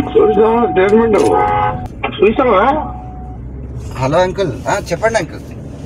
చూసావా స్టేట్మెంట్ చూసావా hello uncle ఆ, చెప్పండి అంకుల్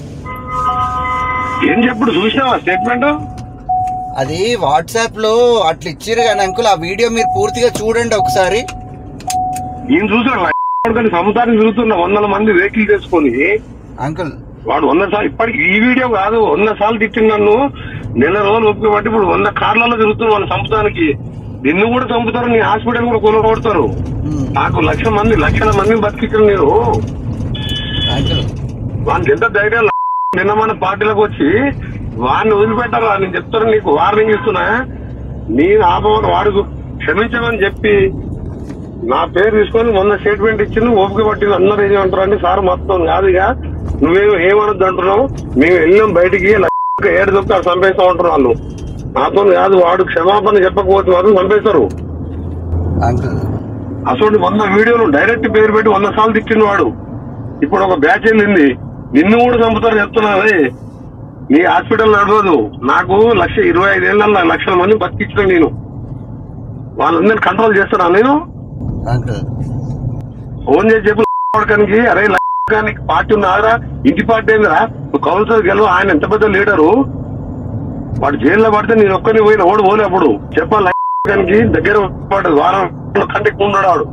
ఏం చెప్పుడు చూసినావా స్టేట్మెంట్ అది వాట్సాప్ లో అట్లా ఇచ్చిర్రు కానీ అంకుల్ ఆ వీడియో మీరు పూర్తిగా చూడండి ఒకసారి ఈయన చూసాను కానీ సముదాన్ని తిరుగుతున్న వందల మంది వెహికల్ చేసుకొని అంకుల్ వాడు వంద సార్లు ఇప్పటికి ఈ వీడియో కాదు వంద సార్లు తిట్టిన నన్ను నెల రోజులు ఒప్పుకు బట్టి ఇప్పుడు వంద కార్లలో తిరుగుతున్న వాళ్ళు చంపుతానికి నిన్ను కూడా చంపుతారు నీ హాస్పిటల్ కూడా కొనుగోడతారు ఉమ్, నాకు లక్ష మంది లక్షల మందిని బతికించాను నేను అంకుల్ వానికి ఎంత ధైర్యం నిన్న మన పార్టీలకు వచ్చి వాడిని వదిలిపెట్టారా నేను చెప్తాను నీకు వార్నింగ్ ఇస్తున్నా నేను ఆపమని వాడు క్షమించమని చెప్పి నా పేరు తీసుకొని మొన్న స్టేట్మెంట్ ఇచ్చింది ఓపిక పట్టింది అందరూ ఏమంటారు సార్ మొత్తం కాదు ఇక నువ్వేమో ఏమనొద్దు అంటున్నావు మేము వెళ్ళాం బయటికి లక్ష ఏడు దొక్క చంపేస్తా ఉంటారు వాళ్ళు నాతో కాదు వాడు క్షమాపణ చెప్పకపోతే మాత్రం చంపేస్తారు అంకుల్ అసలు వంద వీడియోలు డైరెక్ట్ పేరు పెట్టి వంద సార్లు తిట్టిన వాడు ఇప్పుడు ఒక బ్యాచ్ వెళ్ళింది నిన్ను కూడా చంపుతారు చెప్తున్నారే నీ హాస్పిటల్ నడవదు నాకు లక్ష ఇరవై ఐదేళ్ళ లక్షల మంది బతికించిన నేను వాళ్ళందరినీ కంట్రోల్ చేస్తానా నేను అంకుల్ ఫోన్ చేసి చెప్పు కొడకానికి అరే లక్షానికి పార్టీ ఉన్నారా ఇంటి పార్టీ ఏందిరా నువ్వు కౌన్సిలర్ గెలవు ఆయన ఎంత పెద్ద లీడరు వాడు జైల్లో పడితే నేను ఒక్కని పోయిన ఓడి పోలే అప్పుడు చెప్పాలి లక్షానికి దగ్గర పడ్డది వారం కంటే ఉండడు వాడు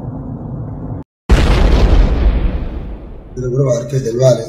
ఇది కూడా వారికి తెలియాలి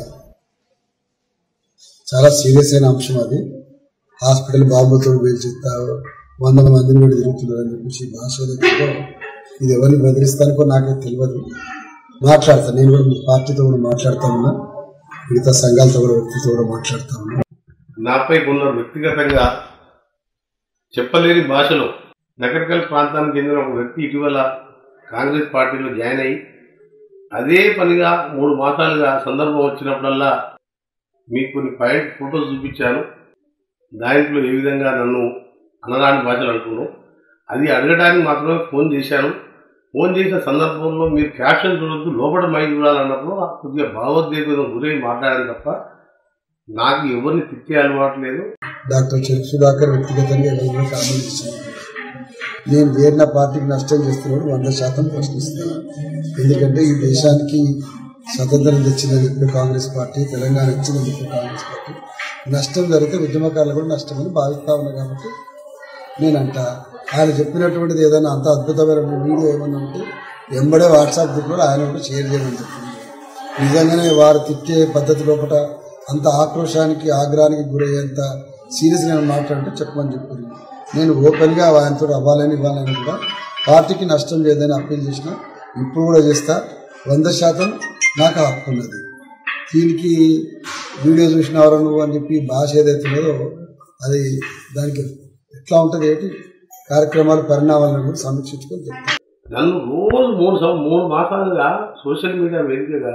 చాలా సీరియస్ అయిన అంశం అది హాస్పిటల్ బాబుతో పేల్చిస్తారు వందల మందిని కూడా తిరుగుతున్నారు అని చెప్పేసి భాష ఏదైతే ఇది ఎవరిని బెదిరిస్తానికో నాకే తెలియదు మాట్లాడతాను నేను కూడా మీ పార్టీతో కూడా మాట్లాడుతా ఉన్నా మిగతా సంఘాలతో కూడా వ్యక్తితో కూడా మాట్లాడుతా ఉన్నా నాపై కొందరు వ్యక్తిగతంగా చెప్పలేని భాషలో నకరికల్ ప్రాంతానికి చెందిన ఒక వ్యక్తి ఇటీవల కాంగ్రెస్ పార్టీలో జాయిన్ అయ్యి అదే పనిగా మూడు మాసాలుగా సందర్భం వచ్చినప్పుడల్లా మీకు కొన్ని పాయింట్ ఫొటోస్ చూపించాను దాంట్లో ఏ విధంగా నన్ను అనరాని భాషలు అంటున్నాను అది అడగడానికి మాత్రమే ఫోన్ చేశాను ఫోన్ చేసిన సందర్భంలో మీరు క్యాప్షన్ చూడొద్దు లోపల మైక్ చూడాలన్నప్పుడు కొద్దిగా భావోద్వేగం గురై మాట్లాడాను తప్ప నాకు ఎవరిని తిట్టే అలవాటు లేదు డాక్టర్ చెరుకు సుధాకర్ వ్యక్తిగతంగా ఎవరిని కామెంట్ చేశాను నేను వేరిన పార్టీకి నష్టం చేస్తున్నాడు వంద శాతం ప్రశ్నిస్తాను ఎందుకంటే ఈ దేశానికి స్వతంత్రం తెచ్చిందని చెప్పిన కాంగ్రెస్ పార్టీ తెలంగాణ ఇచ్చిందని చెప్పిన కాంగ్రెస్ పార్టీ నష్టం జరిగితే ఉద్యమకారులు కూడా నష్టమని భావిస్తా ఉన్నా కాబట్టి నేనంట ఆయన చెప్పినటువంటిది ఏదైనా అంత అద్భుతమైన వీడియో ఏమన్నా ఉంటే ఎంబడే వాట్సాప్ గ్రూప్లో ఆయన కూడా షేర్ చేయమని చెప్పింది నిజంగానే వారు తిట్టే పద్ధతి లోపల అంత ఆక్రోశానికి ఆగ్రహానికి గురయ్యేంత సీరియస్గా మాట్లాడితే చెప్పమని చెప్పారు నేను ఓపెన్గా ఆయనతో అవ్వాలని ఇవ్వాలని కూడా పార్టీకి నష్టం లేదని అప్పీల్ చేసిన ఇప్పుడు కూడా చేస్తా వంద శాతం నాకు ఆ హక్కు ఉన్నది దీనికి వీడియో చూసినవరా నువ్వు అని చెప్పి భాష ఏదైతే ఉన్నదో అది దానికి ఎట్లా ఉంటుంది ఏంటి కార్యక్రమాలు పరిణామాలను కూడా సమీక్షించుకొని చెప్తాను నన్ను రోజు మూడు సం- మూడు మాసాలుగా సోషల్ మీడియా వేదికగా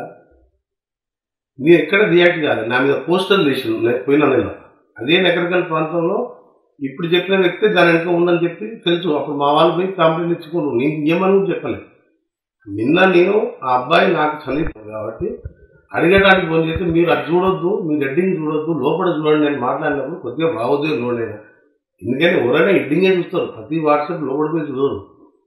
నేను ఎక్కడ రియాక్ట్ కాదు నా మీద పోస్టర్లు వేసి పోయిన నెల అదే నగరకల్ ప్రాంతంలో ఇప్పుడు చెప్పిన వ్యక్తి దాని వెనక ఉందని చెప్పి తెలుసు అప్పుడు మా వాళ్ళు పోయి కంప్లైంట్ ఇచ్చుకోరు నేను ఏమని కూడా చెప్పలేదు నిన్న నేను ఆ అబ్బాయి నాకు చనిపోయింది కాబట్టి అడిగడానికి ఫోన్ చేస్తే మీరు అది చూడొద్దు మీరు హెడ్డింగ్ చూడొద్దు లోపల చూడండి నేను మాట్లాడినప్పుడు కొద్దిగా భావోద్వేగం చూడండి అయినా. ఎందుకంటే ఎవరైనా హెడ్డింగే చూస్తారు ప్రతి వాట్సాప్ లోపల పోయి చూడరు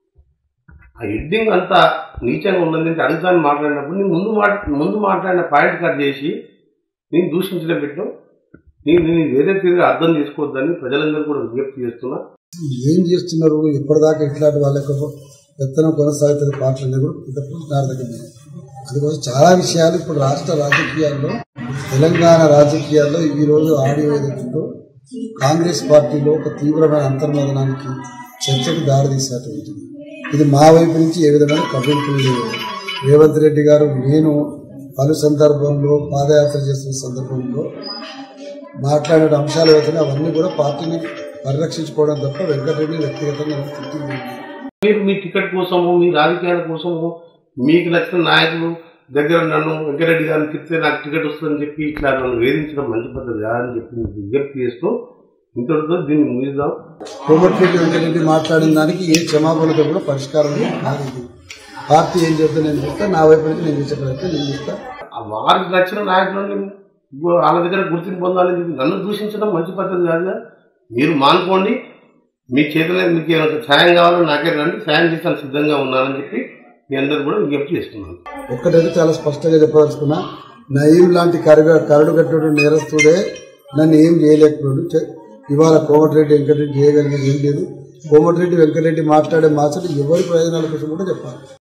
ఆ హెడ్డింగ్ అంతా నీచంగా ఉన్నది అంటే అడుగుతాను మాట్లాడినప్పుడు నేను ముందు మాట ముందు మాట్లాడిన పాయింట్ కట్ చేసి నేను దూషించడం పెట్టడం నేను నేను వేరే తీరుగా అర్థం చేసుకోవద్దని ప్రజలందరూ కూడా విజ్ఞప్తి చేస్తున్నా ఏం చేస్తున్నారు ఇప్పటిదాకా ఇట్లాంటి వాళ్ళకు పెత్తనం కొనసాగుతుంది పాటలు కూడా పెద్ద ప్రశ్నార్థకమే అందుకోసం చాలా విషయాలు ఇప్పుడు రాష్ట్ర రాజకీయాల్లో తెలంగాణ రాజకీయాల్లో ఈ రోజు ఆడియో ఏదైతుందో కాంగ్రెస్ పార్టీలో ఒక తీవ్రమైన అంతర్మదనానికి చర్చకు దారితీసేటువంటిది ఇది మా వైపు నుంచి ఏ విధమైన కబింపులు లేవు రేవంత్ రెడ్డి గారు నేను పలు సందర్భంలో పాదయాత్ర చేస్తున్న సందర్భంలో మాట్లాడే అంశాలు ఏవైతే అవన్నీ కూడా పార్టీని పరిరక్షించుకోవడం తప్ప వెంకటరెడ్డి వ్యక్తిగతంగా ఎవరు తిట్టింది లేదు. మీరు మీ టికెట్ కోసము మీ రాజకీయాల కోసము మీకు నచ్చిన నాయకులు దగ్గర నన్ను వెంకరెడ్డి గారిని తిప్పితే నాకు టికెట్ వస్తుందని చెప్పి ఇట్లా నన్ను వేధించడం మంచి పద్ధతి కాదని చెప్పి మీకు విజ్ఞప్తి చేస్తూ ఇంతటితో దీన్ని ముగిద్దాం కోమటిరెడ్డి వెంకటరెడ్డి మాట్లాడిన దానికి ఏ క్షమాపణతో కూడా పరిష్కారం కాదు ఇది. పార్టీ ఏం చెప్తే నేను చెప్తా నా వైపు నుంచి నేను చేసే ప్రయత్నం నేను చేస్తా ఆ వారికి నచ్చిన నాయకులను గు- వాళ్ళ దగ్గర గుర్తింపు పొందాలని చెప్పి నన్ను దూషించడం మంచి పద్ధతి కాదుగా మీరు మానుకోండి మీ చేతిలో మీకు ఏమైనా సాయం కావాలో నాకే రండి సాయం చేస్తాను సిద్ధంగా ఉన్నానని చెప్పి మీ అందరు కూడా విజ్ఞప్తి చేస్తున్నాను ఒక్కటైతే చాలా స్పష్టంగా చెప్పదలుచుకున్నా నయీం లాంటి కరుగ కరడు కట్టుడు నేరస్తుడే నన్ను ఏం చేయలేకపోయాడు చె- ఇవాళ కోమటిరెడ్డి వెంకటరెడ్డి చేయగలిగేది ఏం లేదు కోమటిరెడ్డి వెంకటరెడ్డి మాట్లాడే మాటలు ఎవరి ప్రయోజనాల కోసం కూడా చెప్పాలి